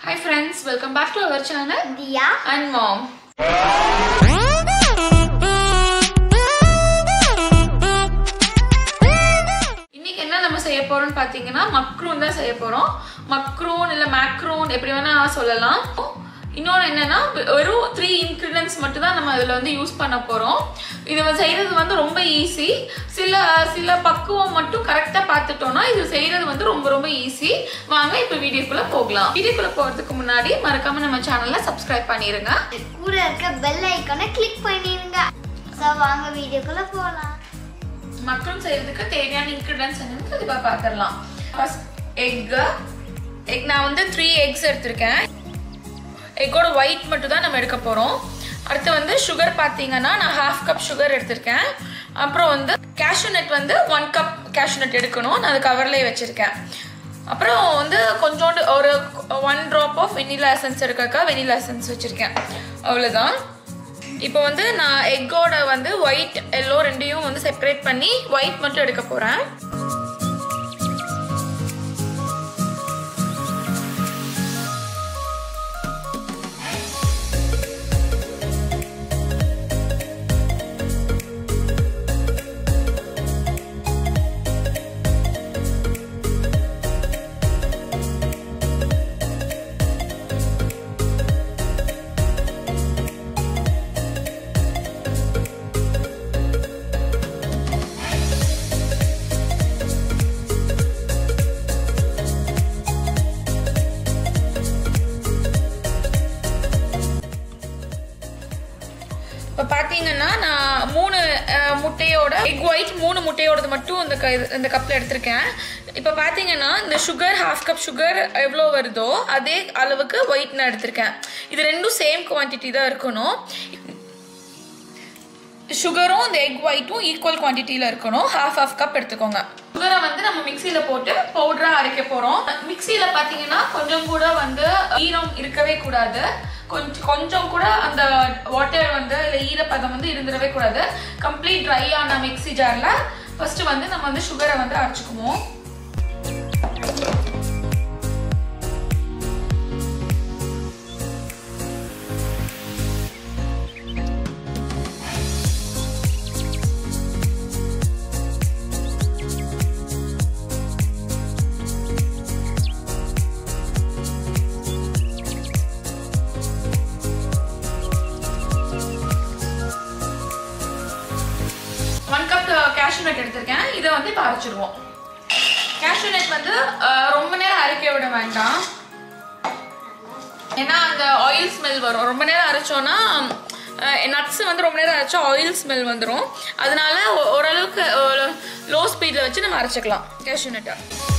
Hi friends, welcome back to our channel Dia. and mom. இன்னைக்கு என்ன நம்ம செய்ய போறோம்னு பாத்தீங்கன்னா மக்ரூன் தான் செய்ய போறோம் மக்ரூன் இல்ல மேக்ரூன் எப்படி வேணா சொல்லலாம் இன்னொன்று என்னன்னா வெறும் த்ரீ இன்க்ரீடியன்ஸ் மட்டும் தான் நம்ம அதில் வந்து யூஸ் பண்ண போகிறோம் இது வந்து செய்கிறது வந்து ரொம்ப ஈஸி சில சில பக்குவம் மட்டும் கரெக்டாக பார்த்துட்டோம்னா இது செய்கிறது வந்து ரொம்ப ரொம்ப ஈஸி வாங்க இப்போ வீடியோக்குள்ளே போகலாம் வீடியோக்குள்ளே போகிறதுக்கு முன்னாடி மறக்காம நம்ம சேனலை சப்ஸ்கிரைப் பண்ணிடுங்க கூட இருக்க பெல் ஐக்கானை கிளிக் பண்ணிருங்க ஸோ வாங்க வீடியோக்குள்ள போகலாம் மக்ரூன் செய்யறதுக்கு தேவையான இன்க்ரீடியன்ஸ் என்னன்னு கண்டிப்பா பார்த்துடலாம் ஃபர்ஸ்ட் எக் எக் நான் வந்து த்ரீ எக்ஸ் எடுத்திருக்கேன் எக்கோட ஒயிட் மட்டும் தான் நம்ம எடுக்க போகிறோம் அடுத்து வந்து சுகர் பார்த்தீங்கன்னா நான் ஹாஃப் கப் சுகர் எடுத்திருக்கேன் அப்புறம் வந்து கேஷ்யூ நட் வந்து ஒன் கப் கேஷ்யூ நட் எடுக்கணும் நான் அது கவர்லேயே வச்சுருக்கேன் அப்புறம் வந்து கொஞ்சோண்டு ஒரு one drop of vanilla essence எடுக்கக்கா வெனிலா எசன்ஸ் வச்சுருக்கேன் அவ்வளோதான் இப்போ வந்து நான் எக்கோட வந்து ஒயிட் எல்லோ ரெண்டையும் வந்து செப்பரேட் பண்ணி ஒயிட் மட்டும் எடுக்க போகிறேன் இப்போ பார்த்தீங்கன்னா நான் மூணு அஹ், முட்டையோட எக் ஒயிட் மூணு முட்டையோடது மட்டும் இந்த க இது- இந்த கப்பில் எடுத்திருக்கேன் இப்போ பார்த்தீங்கன்னா இந்த சுகர் ஹாஃப் கப் சுகர் எவ்வளோ வருதோ அதே அளவுக்கு ஒயிட் நான் எடுத்திருக்கேன் இது ரெண்டும் சேம் குவான்டிட்டி தான் இருக்கணும் சுகரும் இந்த எக் ஒயிட்டும் ஈக்குவல் குவான்டிட்டியில் இருக்கணும் ஹாஃப் ஹாஃப் கப் எடுத்துக்கோங்க சுகரை வந்து நம்ம மிக்சியில் போட்டு பவுடராக அரைக்க போகிறோம் மிக்சியில் பார்த்தீங்கன்னா கொஞ்சம் கூட வந்து ஈரம் இருக்கவே கூடாது கொஞ்சம் கொஞ்சம் கூட அந்த வாட்டர் வந்து இல்லை ஈரப்பதம் வந்து இருந்துடவே கூடாது கம்ப்ளீட் ட்ரை ஆன மிக்ஸி ஜாரில் ஃபர்ஸ்ட் வந்து நம்ம வந்து சுகரை வந்து அரைச்சிக்குவோம் ஒன் கப் கேஷ்யூ நட் எடுத்திருக்கேன் இதை வந்து இப்போ அரைச்சிடுவோம் கேஷ்யூ நட் வந்து அஹ், ரொம்ப நேரம் அரைக்க விட வேண்டாம் ஏன்னா அந்த ஆயில் ஸ்மெல் வரும் ரொம்ப நேரம் அரைச்சோன்னா நட்ஸ் வந்து ரொம்ப நேரம் அரைச்சா ஆயில் ஸ்மெல் வந்துடும் அதனால ஒ- ஓரளவுக்கு லோ ஸ்பீடில் வச்சு நம்ம அரைச்சிக்கலாம் கேஷ்யூ நட்டை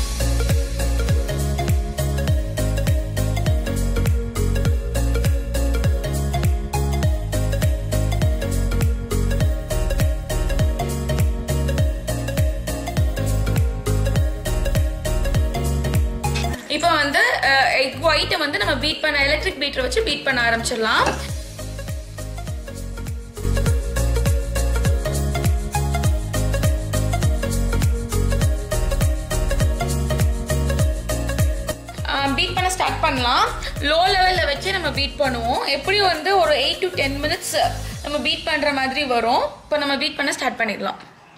இப்போ வந்து எக் ஒயிட்டை வந்து நம்ம பீட் பண்ண எலக்ட்ரிக் பீட்டரை வச்சு பீட் பண்ண ஆரம்பிச்சிடலாம் பீட் பண்ண ஸ்டார்ட் பண்ணலாம் லோ லெவலில் வச்சு நம்ம பீட் பண்ணுவோம் எப்படியும் வந்து ஒரு எயிட் டு டென் மினிட்ஸ் நம்ம பீட் பண்ணுற மாதிரி வரும் இப்போ நம்ம பீட் பண்ண ஸ்டார்ட் பண்ணிடலாம்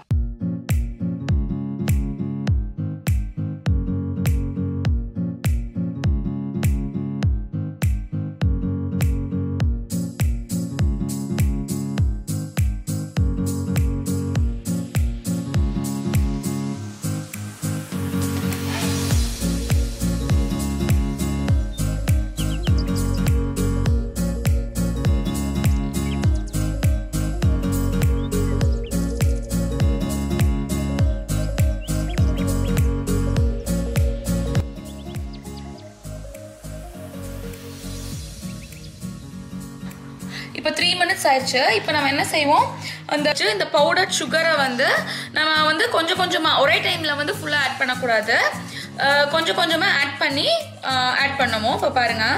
இப்போ த்ரீ மினிட்ஸ் ஆயிடுச்சு இப்போ நம்ம என்ன செய்வோம் அந்த இந்த பவுடர் சுகரை வந்து நம்ம வந்து கொஞ்சம் கொஞ்சமாக ஒரே டைமில் வந்து ஃபுல்லாக ஆட் பண்ணக்கூடாது அஹ் கொஞ்சம் கொஞ்சமாக ஆட் பண்ணி ஆட் பண்ணுவோம் இப்போ பாருங்கள்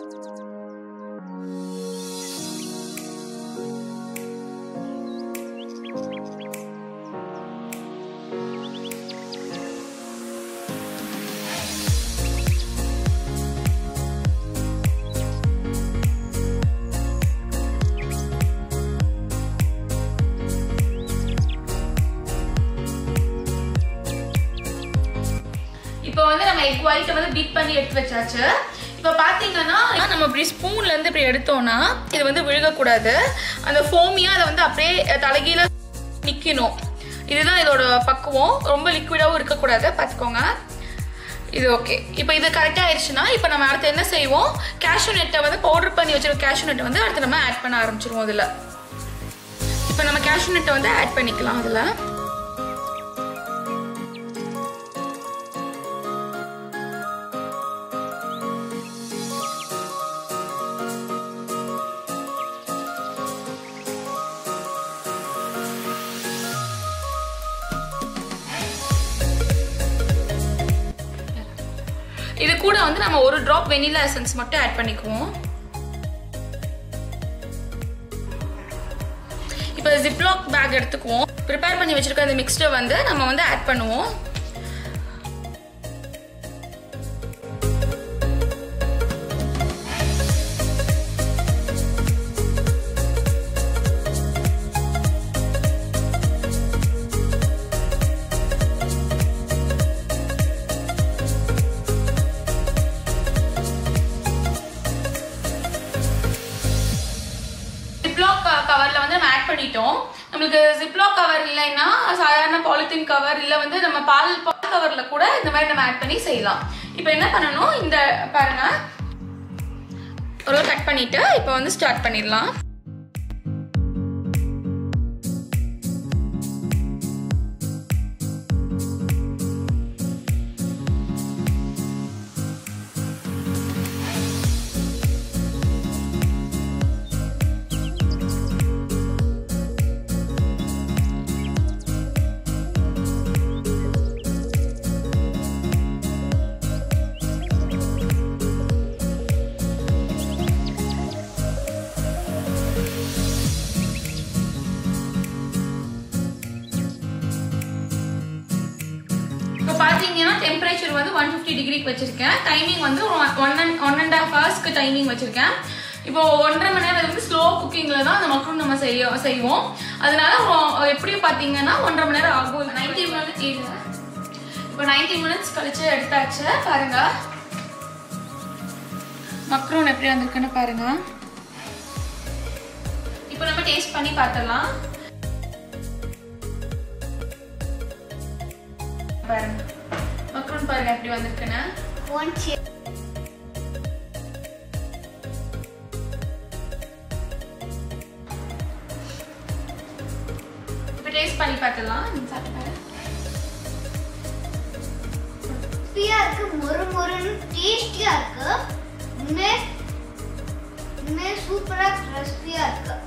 இப்போ வந்து நம்ம எக் ஒயிட்டை வந்து பீட் பண்ணி எடுத்து வச்சாச்சு இப்போ பார்த்தீங்கன்னா நம்ம இப்படி ஸ்பூன்ல இருந்து இப்படி எடுத்தோம்னா இது வந்து விழுகக்கூடாது அந்த ஃபோமியா அதை வந்து அப்படியே தலைகீழ நிற்கணும் இதுதான் இதோட பக்குவம் ரொம்ப லிக்விடாகவும் இருக்கக்கூடாது பார்த்துக்கோங்க இது ஓகே இப்போ இது கரெக்டாக ஆயிடுச்சுன்னா இப்போ நம்ம அடுத்து என்ன செய்வோம் கேஷ்யூ நெட்டை வந்து பவுடர் பண்ணி வச்சிருக்க கேஷ்யூ நெட்டை வந்து அடுத்து நம்ம ஆட் பண்ண ஆரம்பிச்சிருவோம் அதில் இப்போ நம்ம கேஷ்யூ நெட்டை வந்து ஆட் பண்ணிக்கலாம் அதில் இது கூட வந்து நம்ம ஒரு ட்ராப் வெனிலா எசன்ஸ் மட்டும் ஆட் பண்ணிக்குவோம் இப்போ ஜிப்லாக் பேக் எடுத்துக்குவோம் ப்ரிப்பேர் பண்ணி வச்சிருக்க அந்த மிக்ஸ்டை வந்து நம்ம வந்து ஆட் பண்ணுவோம் ஜிப்லாக் கவர்ல வந்து நம்ம ஆட் பண்ணிட்டோம் நம்மளுக்கு ஜிப்லாக் கவர் இல்லைன்னா சாதாரண பாலித்தீன் கவர் இல்லை வந்து நம்ம பால் பால் கவர்ல கூட இந்த மாதிரி நம்ம ஆட் பண்ணி செய்யலாம் இப்போ என்ன பண்ணணும் இந்த பாருங்க ஒரு கட் பண்ணிட்டு இப்போ வந்து ஸ்டார்ட் பண்ணிடலாம் இப்போ பார்த்தீங்கன்னா டெம்பரேச்சர் வந்து ஒன் ஃபிஃப்டி டிகிரிக்கு வச்சிருக்கேன் டைமிங் வந்து one and one and half ஹவர்ஸ்க்கு டைமிங் வச்சிருக்கேன் இப்போ ஒன்றரை மணி நேரம் வந்து ஸ்லோ குக்கிங்கில் தான் அந்த மக்ரூன் நம்ம செய்ய செய்வோம் அதனால ஒ- எப்படி பார்த்தீங்கன்னா ஒன்றரை மணி நேரம் ஆகும் நைன்டி மினிட்ஸ் இப்போ நைன்டி மினிட்ஸ் கழிச்சு எடுத்தாச்சு பாருங்க மக்ரூன் எப்படி வந்திருக்குன்னு பாருங்க இப்போ நம்ம டேஸ்ட் பண்ணி பார்த்துடலாம் பாருங்க மக்ரூன் பாருங்க எப்படி வந்திருக்குன்னு ஒன் இப்போ டேஸ்ட் பண்ணி பார்த்துடலாம் நீங்க சாப்பிட்டு பாருங்க கிறிஸ்பியா இருக்கு மொறு மொறுன்னு டேஸ்டியா இருக்கு உண்மையே உண்மையே சூப்பரா கிறிஸ்பியா இருக்கு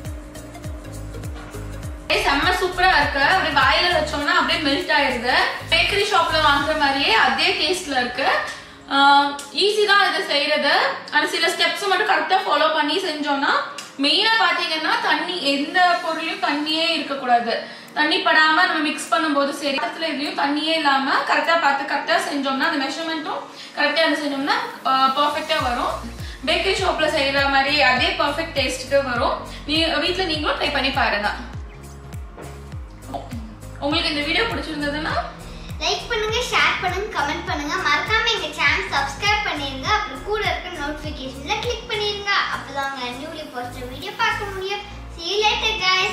ஏய், செம்ம சூப்பரா இருக்கு அப்படியே வாயில வச்சோம்னா அப்படியே மெல்ட் ஆயிருது பேக்கரி ஷாப்ல வாங்குற மாதிரியே அதே டேஸ்ட்ல இருக்கு ஈஸி தான் இது செய்யறது ஆனா சில ஸ்டெப்ஸ் மட்டும் கரெக்டா ஃபாலோ பண்ணி செஞ்சோம்னா மெயினா பாத்தீங்கன்னா தண்ணி எந்த பொருளையும் தண்ணியே இருக்கக்கூடாது தண்ணி படாம நம்ம மிக்ஸ் பண்ணும்போது சரி இடத்துல எதுலயும் தண்ணியே இல்லாம கரெக்டா பார்த்து கரெக்டா செஞ்சோம்னா அந்த மெஷர்மெண்ட்டும் கரெக்டா செஞ்சோம்னா பர்ஃபெக்டா வரும் பேக்கரி ஷாப்ல செய்யற மாதிரி அதே பர்ஃபெக்ட் டேஸ்ட்டுக்கு வரும் நீ வீட்ல நீங்களும் ட்ரை பண்ணி பாருங்க உங்களுக்கு இந்த வீடியோ பிடிச்சிருந்ததுன்னா லைக் பண்ணுங்க ஷேர் பண்ணுங்க கமெண்ட் பண்ணுங்க மறக்காம எங்க சேனல் சப்ஸ்கிரைப் பண்ணிருங்க அப்புறம் கூட இருக்க நோட்டிபிகேஷன்ல கிளிக் பண்ணிருங்க அப்பதான் உங்க நியூலி போஸ்ட் வீடியோ பார்க்க முடியும் see you later guys